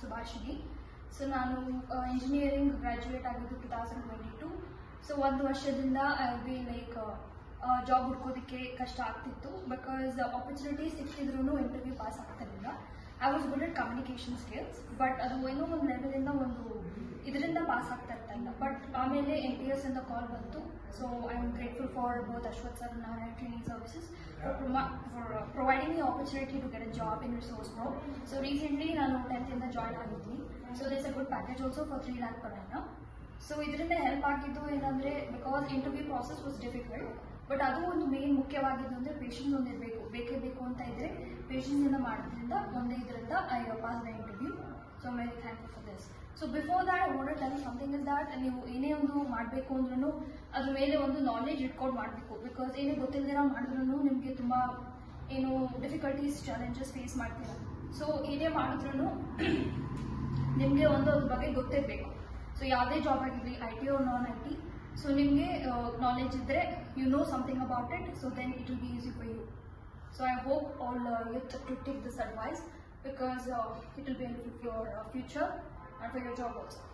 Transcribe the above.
Subhashini so ನಾನು engineering graduate ಆಗಿದ್ದು two thousand twenty two so ಒಂದು ವರ್ಷದಿಂದ ಐ ಬಿ ಲೈಕ್ ಜಾಬ್ ಹುಡ್ಕೋದಕ್ಕೆ ಕಷ್ಟ ಆಗ್ತಿತ್ತು ಬಿಕಾಸ್ ಆಪರ್ಚುನಿಟಿ ಸಿಕ್ಕಿದ್ರು ಇಂಟರ್ವ್ಯೂ ಪಾಸ್ ಆಗ್ತಿರಲಿಲ್ಲ I was good at communication skills but ಅದು ಏನೋ ಒಂದು ಲೆವೆಲಿಂದ ಒಂದು ಇದರಿಂದ ಪಾಸ್ ಆಗ್ತಾ ಇರ್ತಾಯಿಲ್ಲ ಬಟ್ ಆಮೇಲೆ ಎನ್ ಟಿ ಎಸ್ ಇಂದ ಕಾಲ್ ಬಂತು so I am grateful for both Ashwath sir Narayana training services for providing the opportunity to get a job in resource pro so recently ನಾನು ಟೆಂತಿಂದ ಜಾಯ್ನ್ ಆಗಿದ್ದೀನಿ so this a good package also for three lakh per annum. So ಇದರಿಂದ help ಆಗಿದ್ದು ಏನಂದ್ರೆ because interview process was difficult but ಅದು ಒಂದು main ಮುಖ್ಯವಾಗಿದ್ದು ಅಂದ್ರೆ ಪೇಷನ್ಸ್ ಒಂದು ಇರಬೇಕು ಬೇಕೇ ಬೇಕು ಅಂತ ಇದ್ರೆ ಪೇಷನ್ಸ್ ಇಂದ ಮಾಡೋದ್ರಿಂದ ಒಂದೇ ಇದರಿಂದ I pass the interview so very thankful for this so before that I want tell something is that ನೀವು ಏನೇ ಒಂದು ಮಾಡಬೇಕು ಅಂದ್ರೂ ಅದ್ರ ಮೇಲೆ ಒಂದು ನಾಲೆಜ್ ಇಟ್ಕೊಂಡು ಮಾಡಬೇಕು ಬಿಕಾಸ್ ಏನೇ ಗೊತ್ತಿಲ್ಲದಿರ ಮಾಡಿದ್ರು ನಿಮಗೆ ತುಂಬ ಏನು ಡಿಫಿಕಲ್ಟೀಸ್ ಚಾಲೆಂಜಸ್ ಫೇಸ್ ಮಾಡ್ತೀರಾ ಸೊ ಏನೇ ಮಾಡಿದ್ರು ನಿಮಗೆ ಒಂದು ಅದ್ರ ಬಗ್ಗೆ ಗೊತ್ತಿರಬೇಕು ಸೊ ಯಾವುದೇ ಜಾಬ್ ಆಗಿರಲಿ I T or non I T so ನಿಮಗೆ ನಾಲೆಜ್ ಇದ್ದರೆ you know something about it so then it will be easy for you so I hope all youth to take this advice because it will be helpful for your future and for your job also